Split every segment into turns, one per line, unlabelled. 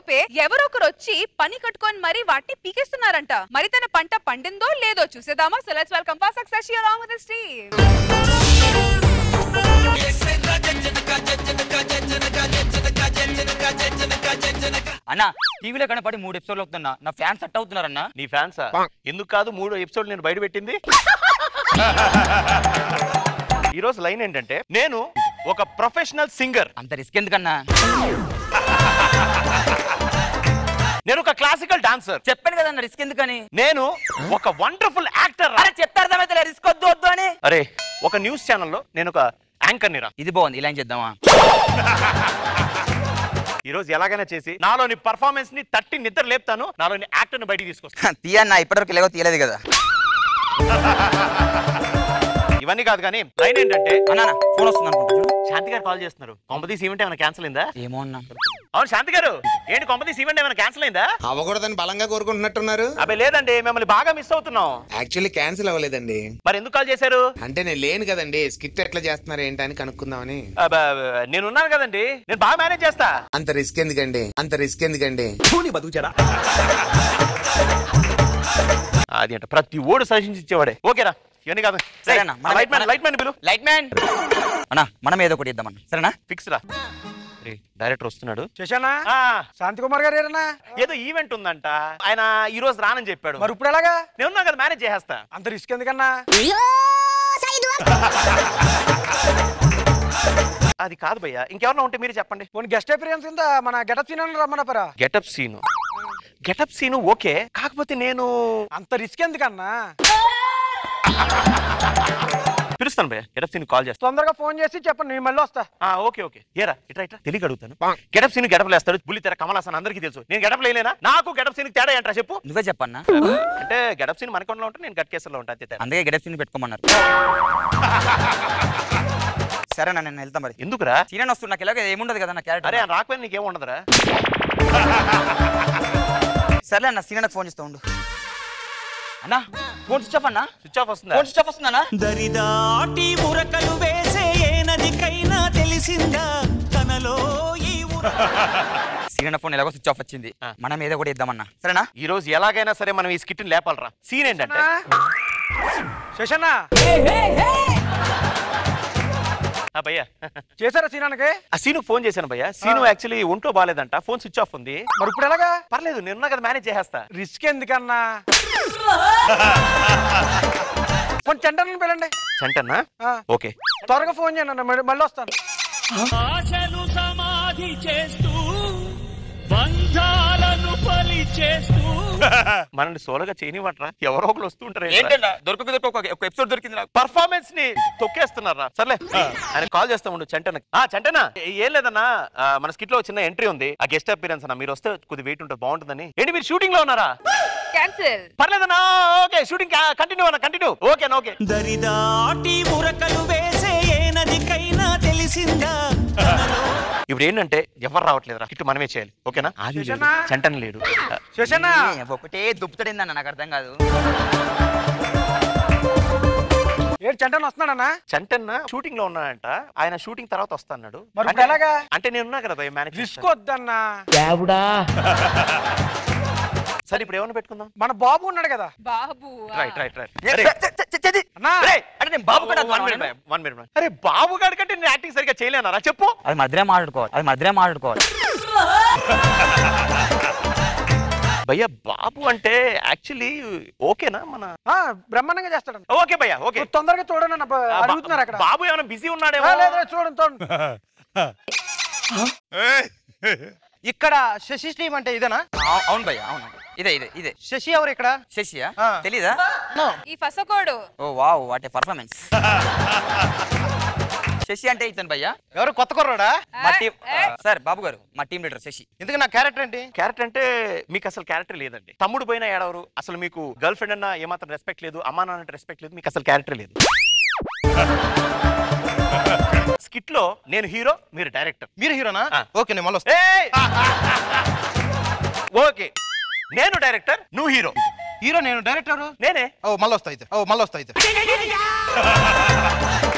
లోపే ఎవరో ఒకరు వచ్చి పని కట్టుకొని మరి వాటిని పీకేస్తున్నారంట మరి తన పంట పండిందో లేదో చూసేదామా so let's welcome for success along with the Steve.
అన్న టీవీలో కనపడి మూడు ఎపిసోడ్లు అవుతున్నా నా ఫ్యాన్స్ సెట్ అవుతున్నారన్న
నీ ఫ్యాన్సా ఎందుకు కాదు మూడు ఎపిసోడ్ నేను బయట పెట్టింది ఈ రోజు లైన్ ఏంటంటే నేను ఒక ప్రొఫెషనల్ సింగర్
అంత రిస్క్ ఎందుకన్నా
నేను ఒక క్లాసికల్ డాన్సర్
చెప్పాను కదన్న రిస్క్ ఎందుకని
నేను ఒక వండర్ఫుల్ యాక్టర్
అరే చెప్తారు అర్థమైతే రిస్క్ వద్దు వద్దు అని
అరే ఒక న్యూస్ ఛానల్లో నేను ఒక యాంకర్ నిరా
ఇది బాగుంది ఇలా ఏం చేద్దామా
ఈ రోజు ఎలాగైనా చేసి నాలోని పర్ఫార్మెన్స్ ని తట్టి నిద్ర లేపుతాను నాలోని యాక్టర్ ని బయటికి తీసుకొస్తాను
తీయన్నా ఇప్పటివరకు ఇలాగో తీయలేదు కదా
ఇవన్నీ కాదు కానీ లైన్ ఏంటంటే
అన్నా ఫోన్ వస్తుంది అనుకుంటా చూడు.
శాంతి గారు కాల్ చేస్తున్నారు కొంపతీసి ఈవెంట్ ఏమైనా క్యాన్సిల్ అయిందా
ఏమో అన్నా
అవును శాంతి గారు ఏంటి కొంపతీసి ఈవెంట్ ఏమైనా క్యాన్సిల్ అయిందా
అవ్వకూడదని బలంగా కోరుకుంటున్నట్టున్నారు
అబ్బాయి లేదండి మిమ్మల్ని బాగా మిస్ అవుతున్నాం
యాక్చువల్లీ క్యాన్సిల్ అవ్వలేదండి
మరి ఎందుకు కాల్ చేశారు
అంటే నేను లేను కదండి స్కిట్ ఎట్లా చేస్తున్నారు ఏంటి అని కనుక్కుందామని
అబ్బా, నేను ఉన్నాను కదండి నేను బాగా మేనేజ్ చేస్తా
అంత రిస్క్ ఎందుకండి అంత రిస్క్ ఎందుకండి
అది అంట ప్రతి ఓడు సజెషన్స్ ఇచ్చేవాడే ఓకేరా ఇవన్నీ కాదు
సరేనా మనం-
లైట్ మ్యాన్
మనం-
లైట్ మ్యాన్ బిలు
లైట్ మ్యాన్ అన్నా మనం ఏదో ఒకటి ఇద్దామన్నా సరేనా
ఫిక్స్ రా రే, డైరెక్టర్ వస్తున్నాడు
శశానా
ఆ,
శాంతి కుమార్ గారు ఏరన్నా
ఏదో ఈవెంట్ ఉందంట ఆయన ఈ రోజు రానని చెప్పాడు
మరి ఇప్పుడు ఎలాగా
నేను ఉన్నా కదా మేనేజ్ చేసేస్తా
అంత రిస్క్ ఎందుకన్నా
అది కాదు భయ్యా ఇంకెవరన్నా ఉంటే మీరు చెప్పండి
పోనీ గెస్ట్ అపీరియన్స్ కింద మన గెటప్ సీన్ అని రమ్మన్న పరా
getup scene getup scene okay కాకపోతే నేను
అంత రిస్క్ ఎందుకన్నా
పిలుస్తాను భయ్య గెటప్ సీన్ కాల్ చేస్తాను
తొందరగా ఫోన్ చేసి చెప్పండి నేను మళ్ళీ వస్తా
ఆ, ఓకే ఓకే ఏరా ఇట్రా ఇట్రా తెలియక అడుగుతాను గెటప్ సీన్ గెటప్ లేస్తాడు బుల్లి తెర కమల్ హాసన్ అందరికీ తెలుసు నేను గెటప్ లేనా నాకు గెటప్ సీన్ తేడా ఏంట్రా చెప్పు
నువ్వే చెప్పన్నా
అంటే గెటప్ సీన్ మనకొండలో ఉంటే నేను గట్ కేసులో ఉంటా అంతే తేడా.
అందుకే గెడప్ సీన్ పెట్టుకోమన్నారు సరేనా నేను వెళ్తా మరి
ఎందుకురా
సీరియన్ వస్తుంది నాకు ఎలాగో ఏముండదు కదా నా
అరే
క్యారెక్టర్
ఆయన రాకపోయినా నీకేం ఉండదురా
సర్లే అన్న సీరియన్కి ఫోన్ చేస్తా ఉండు అన్నా ఫోన్ స్విచ్ ఆఫ్ అన్నా
స్విచ్ ఆఫ్ వస్తుందా
ఫోన్ స్విచ్ ఆఫ్ వస్తుందన్నా
దరిదాటి ఉరకలు వేసే ఏ నదికైనా తెలిసిందా తనలో ఈ ఉర
సీరియన్ ఫోన్ ఎలాగో స్విచ్ ఆఫ్ వచ్చింది
ఆ.
మనం ఏదో కూడా ఇద్దామన్నా సరేనా
ఈ రోజు ఎలాగైనా సరే మనం ఈ స్కిట్ ని లేపాలరా సీన్ ఏంటంటే
శశానా
ఆ భయ్యా
చేశారా సీనానికి
ఆ సీను ఫోన్ చేశాను భయ్యా సీను యాక్చువల్లీ ఒంటో బాగాలేదంట ఫోన్ స్విచ్ ఆఫ్ ఉంది
మరి ఇప్పుడు ఎలాగా
పర్లేదు నేను కదా మేనేజ్ చేసేస్తా
రిస్క్ ఎందుకన్నా కొంచెం చెంటని పిలండి
చంటన్నా
ఆ,
ఓకే
త్వరగా ఫోన్ చేయండి అన్న మళ్ళీ- మళ్ళీ వస్తాను
ఆశను సమాధి చేస్తూ బంధాలను పలి చేస్తూ
మనల్ని సోలోగా చేయనివ్వట్రా ఎవరో ఒకరు వస్తూ ఉంటారు
ఏంటన్నా దొరకక దొరక ఒక ఎపిసోడ్ దొరికింది నాకు
పర్ఫార్మెన్స్ ని తొక్కేస్తున్నారా సర్లే ఆయన కాల్ చేస్తా ఉండు చంటన ఆ చంటనా ఏం లేదన్నా ఆ, మన స్కిట్ లో చిన్న ఎంట్రీ ఉంది ఆ గెస్ట్ అపీరెన్స్ అన్న మీరు వస్తే కొద్ది వెయిట్ ఉంటుంది బాగుంటుందని ఏంటి మీరు షూటింగ్ లో ఉన్నారా
క్యాన్సిల్
పర్లేదన్నా ఓకే షూటింగ్ కంటిన్యూ అన్న కంటిన్యూ ఓకే ఓకే
దరిదాటి ఉరకలు వేసే ఏ నదికైనా తెలిసిందా తనలో
ఇప్పుడు ఏంటంటే ఎవరు రావట్లేదురా కిట్టు మనమే చేయాలి ఓకేనా ఆది లేడు,
శేషన్నా?
చంటన్ లేడు ఆ,
శశానా
ఏ, ఒకటే దుప్పుతడిందన్న నాకు అర్థం కాదు
ఏడు చెంటని వస్తున్నాడన్నా
చంటన్న షూటింగ్ లో ఉన్నాడంట ఆయన షూటింగ్ తర్వాత వస్తాడు
మరి ఇప్పుడు ఎలాగా?
అంటే నేను ఉన్నా కదా మేనేజ్
రిస్క్ వద్దన్నా
సరే ఇప్పుడు ఏమైనా పెట్టుకుందాం
మన బాబు ఉన్నాడు కదా
బాబు
రైట్ రైట్ రైట్
ఏ, చ- చ- చ- చ-
అన్నా
రేయ్,
అంటే నేను బాబు కూడా
వన్ మినిట్ వన్ మినిట్ అరే బాబు గారి కంటే నేను యాక్టింగ్ సరిగ్గా చేయలేనారా చెప్పు
అది మధ్యలో మాట్లాడుకోవాలి అది మధ్యలో మాట్లాడుకోవాలి
భయ్య బాబు అంటే యాక్చువల్లీ ఓకేనా మన
ఆ, బ్రహ్మాండంగా చేస్తాడు
ఓకే భయ్య ఓకే
నువ్వు తొందరగా చూడండి అన్న బ- అడుగుతున్నారు అక్కడ
బాబు ఏమైనా బిజీ
ఆ,
ఉన్నాడేమో
లేదు లేదు, చూడండి చూడండి
ఇక్కడ శశి స్ట్రీమ్ అంటే ఇదేనా
అవు- అవును భయ్య అవును ఇదే ఇదే ఇదే
శశి ఎవరు ఇక్కడ
శశియా
ఆ.
తెలీదా
ఈ ఫసకోడు
ఓ wow what a performance Sasi అంటే ఇతను భయ్య
ఎవరు కొత్త కుర్రాడా
మా టీం సార్ బాబు గారు మా టీం లీడర్ శశి
ఎందుకు నా క్యారెక్టర్ ఏంటి
క్యారెక్టర్ అంటే మీకు అసలు క్యారెక్టర్ లేదండి తమ్ముడు పోయినా ఏడవరు అసలు మీకు గర్ల్ ఫ్రెండ్ అన్న ఏమాత్రం రెస్పెక్ట్ లేదు అమ్మా నాన్న రెస్పెక్ట్ లేదు మీకు అసలు క్యారెక్టర్ లేదు స్కిట్ లో నేను హీరో మీరు డైరెక్టర్
మీరు హీరోనా
ఆ.
ఓకే నేను మళ్ళీ వస్తా
ఓకే నేను డైరెక్టర్ నువ్వు హీరో
హీరో నేను డైరెక్టర్
నేనే
ఓ మళ్ళీ వస్తా అయితే ఓ మళ్ళీ వస్తా అయితే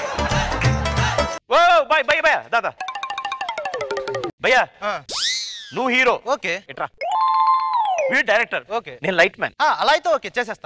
ఓ బాయ్ బాయ్ భయ్యా దాదా భయ్యా
ఆ.
నువ్వు హీరో
ఓకే
ఎట్రా వీడు డైరెక్టర్
ఓకే.
నేను లైట్ మ్యాన్
ఆ, అలా అయితే ఓకే చేసేస్తా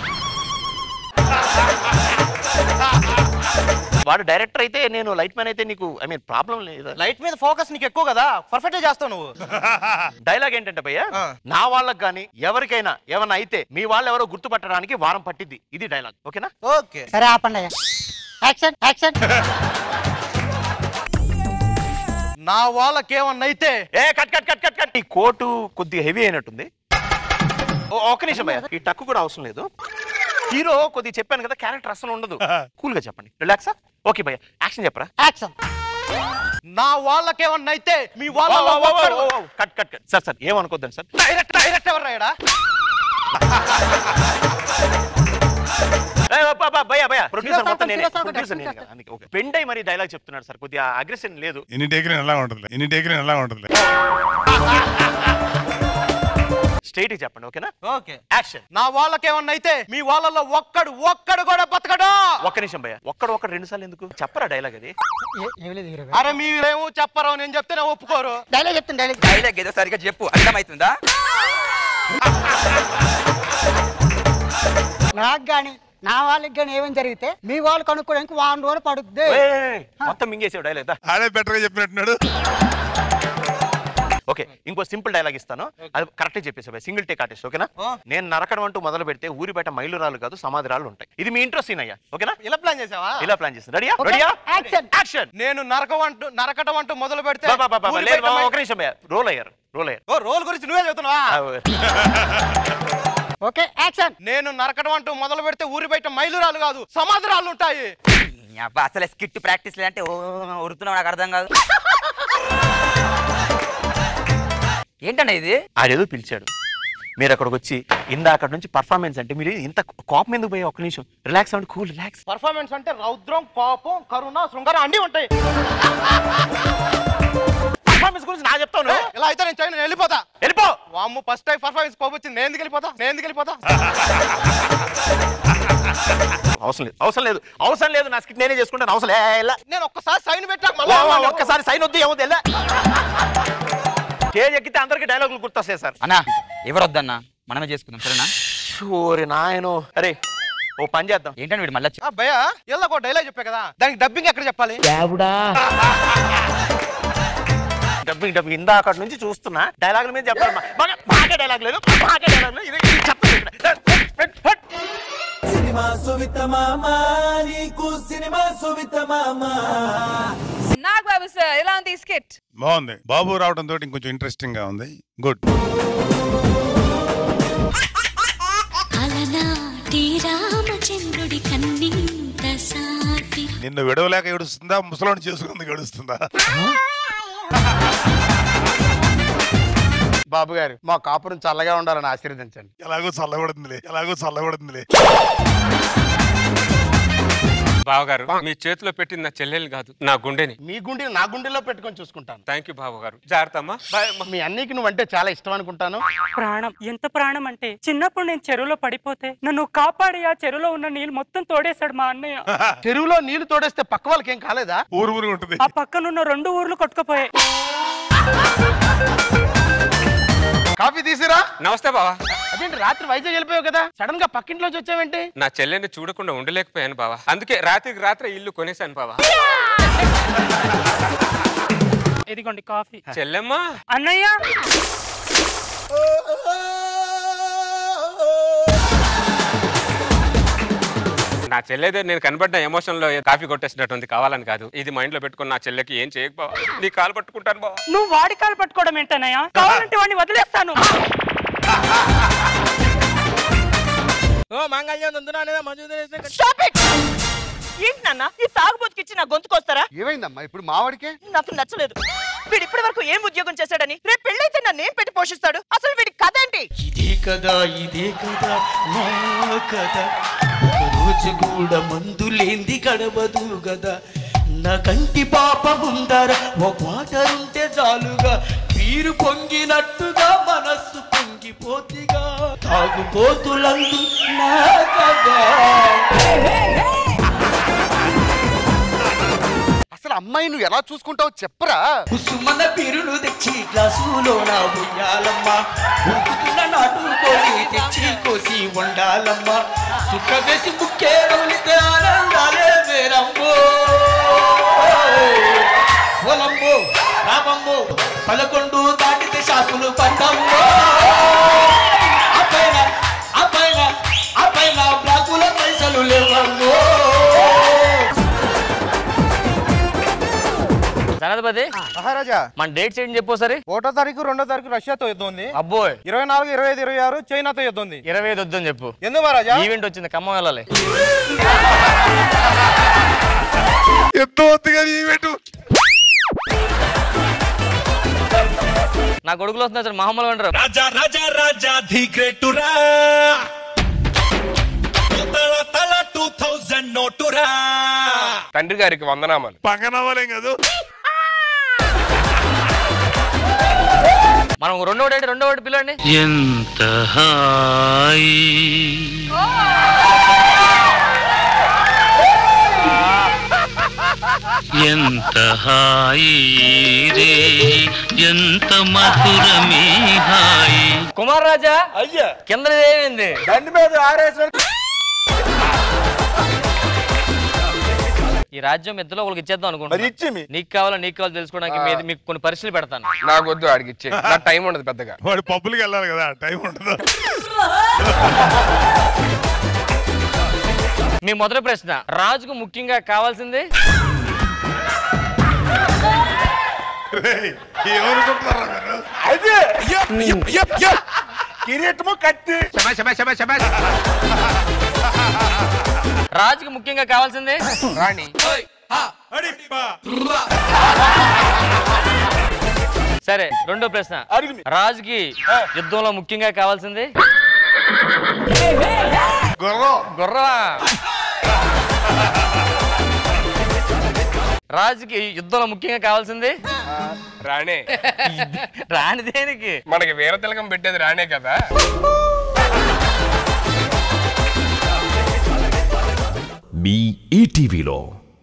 వాడు డైరెక్టర్ అయితే నేను లైట్ మ్యాన్ అయితే నీకు ఐ మీన్ ప్రాబ్లం లేదు
లైట్ మీద ఫోకస్ నీకు ఎక్కువ కదా పర్ఫెక్ట్ చేస్తావు నువ్వు
డైలాగ్ ఏంటంటే భయ్య
ఆ.
నా వాళ్ళకి కానీ ఎవరికైనా ఏమన్నా అయితే మీ వాళ్ళు ఎవరో గుర్తుపట్టడానికి వారం పట్టింది ఇది డైలాగ్ ఓకేనా
ఓకే
సరే ఆపండి అయ్యా యాక్షన్ యాక్షన్
నా వాళ్ళకి ఏమన్నా అయితే
ఏ cut cut cut cut cut ఈ కోటు కొద్దిగా హెవీ అయినట్టుంది ఓ, ఒక్క నిమిషం భయ్య ఈ టక్కు కూడా అవసరం లేదు హీరో కొద్దిగా చెప్పాను కదా క్యారెక్టర్ అసలు ఉండదు కూల్ గా చెప్పండి రిలాక్సా ఓకే భయ్య యాక్షన్ చెప్పరా
యాక్షన్
నా వాళ్ళకి ఏమన్నా అయితే మీ వాళ్ళ
cut cut cut sir sir ఏమనుకోద్దండి సార్
డైరెక్ట్ డైరెక్ట్ ఎవరు రాయడా
భయ భయ ప్రొడ్యూసర్
Serious
మొత్తం
అవుతాం,
నేనే
serious అవుతాం,
ప్రొడ్యూసర్ నేనే కదా అందుకే ఓకే పెండై మరి డైలాగ్ చెప్తున్నాడు సార్ కొద్దిగా అగ్రెషన్ లేదు
ఎన్ని టేకిన ఎలా ఉంటుంది ఎన్ని టేకిన ఎలా ఉంటుంది
స్ట్రైట్ చెప్పండి ఓకేనా
ఓకే
యాక్షన్
నా వాళ్ళకి ఏమన్నా అయితే మీ వాళ్ళలో ఒక్కడు ఒక్కడు కూడా బతకడు
ఒక్క నిమిషం భయ ఒక్కడు ఒక్కడు రెండు సార్లు ఎందుకు చెప్పరా డైలాగ్ అది
ఏం లేదు హీరో
అరే మీరేమో చెప్పరు నేను చెప్తేనే ఒప్పుకోరు
డైలాగ్ చెప్తాను డైలాగ్
డైలాగ్ ఏదో సరిగ్గా చెప్పు అర్థమవుతుందా
నాకు కానీ నా వాళ్ళకి కానీ ఏమేమి జరిగితే మీ వాళ్ళు కనుక్కోవడానికి వారం రోజులు పడుద్ది
ఏయ్, ఏయ్, ఏయ్, మొత్తం మింగేసావు డైలాగ్ దా
ఆడే బెటర్ గా చెప్పినట్టున్నాడు
ఓకే ఇంకో సింపుల్ డైలాగ్ ఇస్తాను అది కరెక్ట్ చెప్పేసా సింగిల్ టేక్ ఆర్టిస్ట్ ఓకేనా నేను నరకడం అంటూ మొదలు పెడితే ఊరి బయట మైలురాలు కాదు సమాధిరాలు ఉంటాయి ఇది మీ ఇంట్రెస్ట్ సీన్ అయ్యా ఓకేనా
ఇలా ప్లాన్ చేసావా
ఇలా ప్లాన్ చేస్తాను రెడీయా
Okay,
రెడీయా
action.
యాక్షన్
నేను నరకం అంటూ నరకటం అంటూ మొదలు పెడితే
బాబా బాబా
ఊరి
లేదు
బయట
బాబా,
మై-
ఒక నిమిషం భయ్యా రోల్ అయ్యారు రోల్ అయ్యారు
ఓ రోల్ గురించి నువ్వే చెబుతున్నావా
ఓకే యాక్షన్
నేను నరకటం అంటూ మొదలు పెడితే ఊరి బయట మైలురాలు కాదు సమాధిరాలు ఉంటాయి
ఈ అబ్బా అసలే స్కిట్ ప్రాక్టీస్ లేదంటే ఓ ఉరుతున్నావు నాకు అర్థం కాదు ఏంటండి ఇది
ఆడేదో పిలిచాడు మీరు అక్కడికి వచ్చి ఇందాక నుంచి పర్ఫార్మెన్స్ అంటే మీరు ఇంత కోపం ఎందుకు పోయి ఒక్క నిమిషం రిలాక్స్ అవ్వండి కూల్ రిలాక్స్
పర్ఫార్మెన్స్ అంటే రౌద్రం కోపం కరుణ శృంగారం అన్ని ఉంటాయి
పర్ఫార్మెన్స్ గురించి నా చెప్తాను
ఏ, ఇలా అయితే నేను చేయను నేను వెళ్ళిపోతా
వెళ్ళిపో
వామ్ము ఫస్ట్ టైం పర్ఫార్మెన్స్ కోపం వచ్చింది నేను ఎందుకు వెళ్ళిపోతా నేను ఎందుకు వెళ్ళిపోతా
అవసరం లేదు అవసరం లేదు అవసరం లేదు నా స్కిట్ నేనే చేసుకుంటాను అవసరం లే, ఎలా
నేను ఒక్కసారి సైన్ పెట్టాక
వా, వా,
మళ్ళీ
ఒక్కసారి సైన్ వద్దు ఏమొద్దు ఎలా స్టేజ్ ఎక్కితే అందరికి డైలాగులు గుర్తొస్తాయి సార్
అన్నా ఎవరు వద్దన్నా మనమే చేసుకుందాం సరేనా
ఓరి నాయను అరే ఓ పని చేద్దాం
ఏంటండి వీడు మళ్ళీ
ఆ భయ ఒక డైలాగ్ చెప్పా కదా దానికి డబ్బింగ్ ఎక్కడ చెప్పాలి
డబ్బింగ్ డబ్బింగ్ ఇందాక నుంచి చూస్తున్నా డైలాగుల మీద చెప్పాలి మా- బాగా బాగా డైలాగ్ లేదు బాగా డైలాగ్ లేదు ఇది ఇది చెప్పండి ఇక్కడ. హట్, హట్.
నాగ్ బాబు సార్ ఎలా ఉంది ఈ స్కిట్
బాగుంది బాబు రావడం తోటి ఇంకొంచెం ఇంట్రెస్టింగ్ గా ఉంది గుడ్
అలనాటి రామచంద్రుడి కన్నింత సాటి
నిన్ను విడవలేక ఏడుస్తుందా ముసలోని చేసుకుంది ఏడుస్తుందా
బాబు గారు మా కాపురం చల్లగా ఉండాలని ఆశీర్వదించండి
ఎలాగో చల్లబడుతుందిలే ఎలాగో చల్లబడుతుందిలే
బావగారు మీ చేతిలో పెట్టింది నా చెల్లెలు కాదు నా గుండెని
మీ గుండెని నా గుండెలో పెట్టుకొని చూసుకుంటాను
థ్యాంక్ యూ బావగారు జాగ్రత్త అమ్మా బాయ్ అమ్మా
మీ అన్నికి నువ్వంటే చాలా ఇష్టం అనుకుంటాను
ప్రాణం ఎంత ప్రాణం అంటే చిన్నప్పుడు నేను చెరువులో పడిపోతే నన్ను కాపాడి ఆ చెరువులో ఉన్న నీళ్ళు మొత్తం తోడేశాడు మా అన్నయ్య
చెరువులో నీళ్లు తోడేస్తే పక్క వాళ్ళకి ఏం కాలేదా
ఊరు ఊరు ఉంటుంది
ఆ పక్కనున్న రెండు ఊర్లు కొట్టుకుపోయాయి
కాఫీ తీసిరా
నమస్తే బావా
అదేంటి రాత్రి వైజాగ్ వెళ్ళిపోయావు కదా సడన్ గా పక్కింట్లోంచి వచ్చావేంటి
నా చెల్లెని చూడకుండా ఉండలేకపోయాను బావా అందుకే రాత్రికి రాత్రి ఇల్లు కొనేశాను బావా
ఇదిగోండి కాఫీ
చెల్లెమ్మా
అన్నయ్య
నా చెల్లెదే నేను కనబడ్డ ఎమోషన్ లో కాఫీ కొట్టేసినట్టుంది కావాలని కాదు ఇది మైండ్ లో పెట్టుకుని నా చెల్లెకి ఏం చేయకపోవా నీ కాలు పట్టుకుంటాను బావా
నువ్వు వాడి కాలు పట్టుకోవడం ఏంటన్నయ్య కావాలంటే వాడిని వదిలేస్తాను
ఏంటి నాన్న ఈ తాగుబోతుకి ఇచ్చి నా గొంతుకొస్తారా
ఏమైందమ్మా ఇప్పుడు మావాడికే
నాకు నచ్చలేదు వీడు ఇప్పటి వరకు ఏం ఉద్యోగం చేశాడని రేపు పెళ్ళైతే నన్ను ఏం పెట్టి పోషిస్తాడు అసలు వీడి కథ ఏంటి
ఇదే కదా ఇదే కదా నా కదా ఒక రోజు కూడా మందులేంది గడవదు కదా నా కంటి పాప ముందర ఒక వాటర్ ఉంటే చాలుగా వీరు పొంగినట్టుగా మనస్సు పొంగిపోతిగా తాగుపోతులందు నా కదా
అసలు అమ్మాయి నువ్వు ఎలా చూసుకుంటావు చెప్పరా
కుసుమన పిరులు తెచ్చి గ్లాసులో నా ఉయ్యాలమ్మ ఉరుకుతున్న నాటు కోసి తెచ్చి కోసి వండాలమ్మ సుక్క వేసి ముక్కే రౌలితే ఆనందాలే వేరమ్మో పొలంబో రామమ్మో పదకొండు దాటితే షాపులు పండమ్మో ఆ పైన ఆ పైన ఆ పైన బ్లాకుల పైసలు లేవమ్మో
సనదపతి
మహారాజా
మన డేట్స్ ఏంటి చెప్పు సరే
ఒకటో తారీఖు రెండో తారీఖు రష్యాతో యుద్ధం ఉంది
అబ్బోయ్
ఇరవై నాలుగు ఇరవై ఐదు ఇరవై ఆరు చైనాతో యుద్ధం ఉంది
ఇరవై ఐదు వద్దని చెప్పు
ఎందుకు మహారాజా
ఈవెంట్ వచ్చింది ఖమ్మం వెళ్ళాలి
ఎంతో వద్దు కానీ ఈవెంట్
నా కొడుకులు వస్తున్నారు సార్ మహమ్మలు అంటారు
రాజా రాజా రాజా ది గ్రేటురా తల తల టూ థౌజండ్ నోటురా
తండ్రి గారికి వందనామాలు
పక్కనవ్వలేం కాదు
మనం రెండో డేట్ రెండో డేట్ పిలవండి
ఎంత హాయి ఎంత హాయి రే ఎంత మధురమే హాయి
కుమార్ రాజా
అయ్యా
కింద ఏమైంది
బండి మీద ఆరేసిన
ఈ రాజ్యం ఇద్దరు ఒకరికి ఇచ్చేద్దాం
మరి
అనుకుంటున్నా
ఇచ్చి మీ
నీకు కావాలా నీకు కావాలో తెలుసుకోవడానికి మీద మీకు కొన్ని పరీక్షలు పెడతాను
నాకు వద్దు ఆడికి ఇచ్చే నాకు టైం ఉండదు పెద్దగా
వాడు పబ్బులకి వెళ్ళాలి కదా టైం ఉండదు
మీ మొదటి ప్రశ్న రాజుకు ముఖ్యంగా కావాల్సింది
రేయ్, ఏమనుకుంటున్నారా మీరు
అదే కిరీటము కత్తి
రాజుకు ముఖ్యంగా కావాల్సింది
రాణి
సరే రెండో ప్రశ్న
అడిగి
రాజుకి యుద్ధంలో ముఖ్యంగా కావాల్సింది
గుర్రం
గుర్రమా రాజుకి యుద్ధంలో ముఖ్యంగా కావాల్సింది
రాణే
రాని దేనికి
మనకి వీర తిలకం పెట్టేది రాణే కదా
మీ ఈటీవీలో